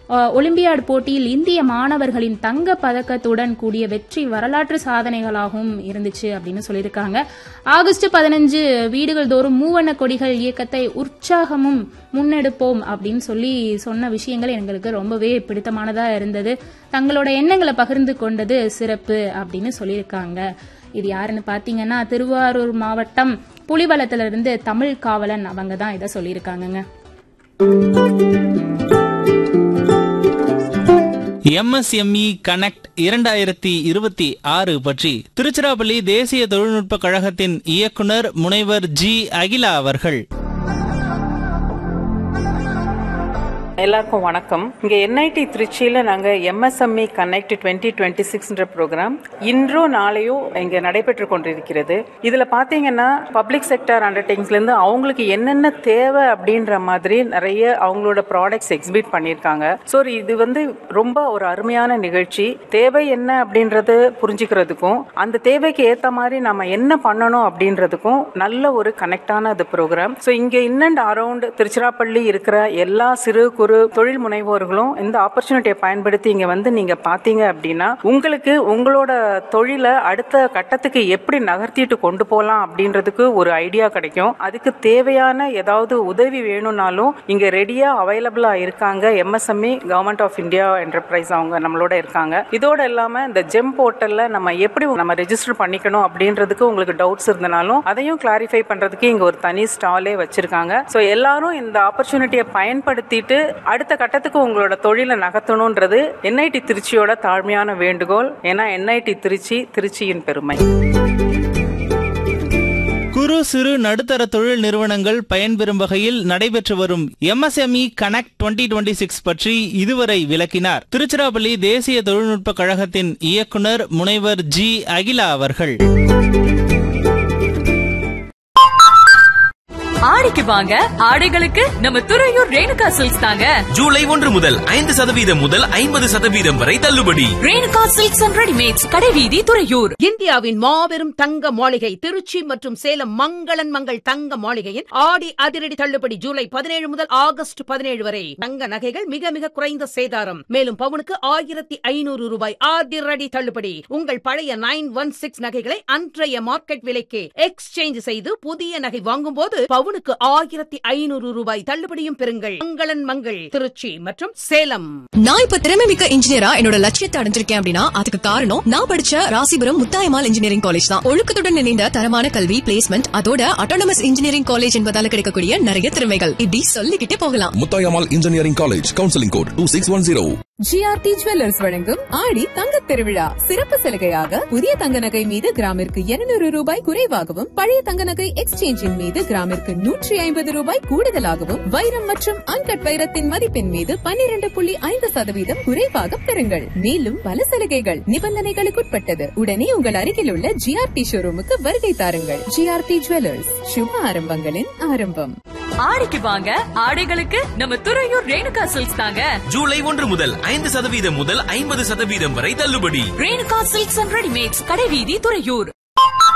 அஹ், olympiad போட்டியில் இந்திய மாணவர்களின் தங்க பதக்கத்துடன் கூடிய வெற்றி வரலாற்று சாதனைகளாகவும் இருந்துச்சு அப்படின்னு சொல்லியிருக்காங்க ஆகஸ்ட் பதினஞ்சு வீடுகள் தோறும் மூவண்ண கொடிகள் இயக்கத்தை உற்சாகமும் முன்னெடுப்போம் அப்படின்னு சொல்லி சொன்ன விஷயங்கள் எங்களுக்கு ரொம்பவே பிடித்தமானதா இருந்தது தங்களோட எண்ணங்களை பகிர்ந்து கொண்டது சிறப்பு அப்படின்னு சொல்லியிருக்காங்க இது யாருன்னு பாத்தீங்கன்னா திருவாரூர் மாவட்டம் புலிவலத்துல இருந்து தமிழ் காவலன் அவங்க தான் இதை சொல்லியிருக்காங்கங்க எம்எஸ்எம்இ கனெக்ட் இரண்டாயிரத்தி இருபத்தி ஆறு பற்றி திருச்சிராப்பள்ளி தேசிய தொழில்நுட்ப கழகத்தின் இயக்குனர் முனைவர் ஜி அகிலா அவர்கள் எல்லாருக்கும் வணக்கம் இங்க என்ஐடி திருச்சியில நாங்க எம்எஸ்எம்இ கனெக்ட் டுவெண்ட்டி டுவெண்ட்டி சிக்ஸ்ன்ற ப்ரோக்ராம் இன்றோ நாளையோ இங்க நடைபெற்று கொண்டிருக்கிறது இதுல பாத்தீங்கன்னா பப்ளிக் செக்டர் அண்டர்டேக்கிங்ஸ்ல இருந்து அவங்களுக்கு என்னென்ன தேவை அப்படின்ற மாதிரி நிறைய அவங்களோட ப்ராடக்ட்ஸ் எக்ஸிபிட் பண்ணியிருக்காங்க ஸோ இது வந்து ரொம்ப ஒரு அருமையான நிகழ்ச்சி தேவை என்ன அப்படின்றது புரிஞ்சுக்கிறதுக்கும் அந்த தேவைக்கு ஏத்த மாதிரி நம்ம என்ன பண்ணணும் அப்படின்றதுக்கும் நல்ல ஒரு கனெக்டான அது ப்ரோக்ராம் ஸோ இங்க இன் அண்ட் அரௌண்ட் திருச்சிராப்பள்ளி இருக்கிற எல்லா சிறு குறு தொழில் முனைவோர்களும் இந்த ஆப்பர்ச்சுனிட்டியை பயன்படுத்தி இங்க வந்து நீங்க பாத்தீங்க அப்படின்னா உங்களுக்கு உங்களோட தொழிலை அடுத்த கட்டத்துக்கு எப்படி நகர்த்திட்டு கொண்டு போகலாம் அப்படின்றதுக்கு ஒரு ஐடியா கிடைக்கும் அதுக்கு தேவையான ஏதாவது உதவி வேணும்னாலும் இங்க ரெடியா அவைலபிளா இருக்காங்க MSME government of India enterprise அவங்க நம்மளோட இருக்காங்க இதோட இல்லாம இந்த ஜெம் போர்ட்டல்ல நம்ம எப்படி நம்ம ரெஜிஸ்டர் பண்ணிக்கணும் அப்படின்றதுக்கு உங்களுக்கு டவுட்ஸ் இருந்தனாலும் அதையும் கிளாரிஃபை பண்றதுக்கு இங்க ஒரு தனி ஸ்டாலே வச்சிருக்காங்க ஸோ எல்லாரும் இந்த ஆப்பர்ச்சுனிட்டியை பயன்படுத்திட்டு அடுத்த கட்டத்துக்கு உங்களோட தொழிலை நகர்த்தணுன்றது என்ஐடி திருச்சியோட தாழ்மையான வேண்டுகோள் ஏன்னா என்ஐடி திருச்சி திருச்சியின் பெருமை குறு சிறு நடுத்தர தொழில் நிறுவனங்கள் பயன்பெறும் வகையில் நடைபெற்று வரும் MSME connect twenty twenty six பற்றி இதுவரை விளக்கினார் திருச்சிராப்பள்ளி தேசிய தொழில்நுட்ப கழகத்தின் இயக்குனர் முனைவர் ஜி அகிலா அவர்கள் ஆடிக்கு வாங்க ஆடைகளுக்கு நம்ம துறையூர் ரேணுகா சில்க்ஸ் தாங்க ஜூலை ஒன்று முதல் ஐந்து சதவீதம் முதல் ஐம்பது சதவீதம் வரை தள்ளுபடி ரேணுகா சில்க்ஸ் அண்ட் ரெடிமேட்ஸ் கடைவீதி துறையூர் இந்தியாவின் மாபெரும் தங்க மாளிகை திருச்சி மற்றும் சேலம் மங்களன் மங்கள் தங்க மாளிகையின் ஆடி அதிரடி தள்ளுபடி ஜூலை பதினேழு முதல் ஆகஸ்ட் பதினேழு வரை தங்க நகைகள் மிக மிக குறைந்த சேதாரம் மேலும் பவுனுக்கு ஆயிரத்தி ஐநூறு ரூபாய் அதிரடி தள்ளுபடி உங்கள் பழைய நைன் ஒன் சிக்ஸ் நகைகளை அன்றைய மார்க்கெட் விலைக்கு எக்ஸ்சேஞ்ச் செய்து புதிய நகை வாங்கும்போது பவுனுக்கு ஆயிரத்தி ஐநூறு ரூபாய் தள்ளுபடியும் பெறுங்கள் மங்களன் மங்கள் திருச்சி மற்றும் சேலம் நான் இப்ப திறமை மிக்க இன்ஜினியரா என்னோட லட்சியத்தை அடைஞ்சிருக்கேன் அப்படின்னா அதுக்கு காரணம் நான் படிச்ச ராசிபுரம் முத்தாயமால் இன்ஜினியரிங் காலேஜ் தான் ஒழுக்கத்துடன் இணைந்த தரமான கல்வி பிளேஸ்மெண்ட் அதோட அட்டானமஸ் இன்ஜினியரிங் காலேஜ் என்பதால கிடைக்கக்கூடிய நிறைய திறமைகள் இப்படி சொல்லிக்கிட்டே போகலாம் Muthayammal engineering college counselling code two six one zero GRT jewellers வழங்கும் ஆடி தங்க திருவிழா சிறப்பு சலுகையாக புதிய தங்க நகை மீது கிராமிற்கு 200 ரூபாய் குறைவாகவும் பழைய தங்க நகை எக்ஸ்சேஞ்சின் மீது கிராமிற்கு நூற்றி ஐம்பது ரூபாய் கூடுதலாகவும் வைரம் மற்றும் அன்கட் வைரத்தின் மதிப்பின் மீது 12.5% புள்ளி ஐந்து சதவீதம் குறைவாக பெறுங்கள் மேலும் பல சலுகைகள் நிபந்தனைகளுக்குட்பட்டது உடனே உங்கள் அருகில் உள்ள ஜிஆர்டி ஷோரூமுக்கு வருகை தாருங்கள் ஜிஆர்டி ஜுவல்லர்ஸ் சுப ஆரம்பங்களின் ஆரம்பம் ஆடிக்கு வாங்க ஆடைகளுக்கு நம்ம துறையூர் ரேணுகா சில்க்ஸ் தாங்க ஜூலை ஒன்று முதல் ஐந்து சதவீதம் முதல் ஐம்பது சதவீதம் வரை தள்ளுபடி ரேணுகா சில்க்ஸ் அண்ட் ரெடிமேட்ஸ் கடைவீதி துறையூர்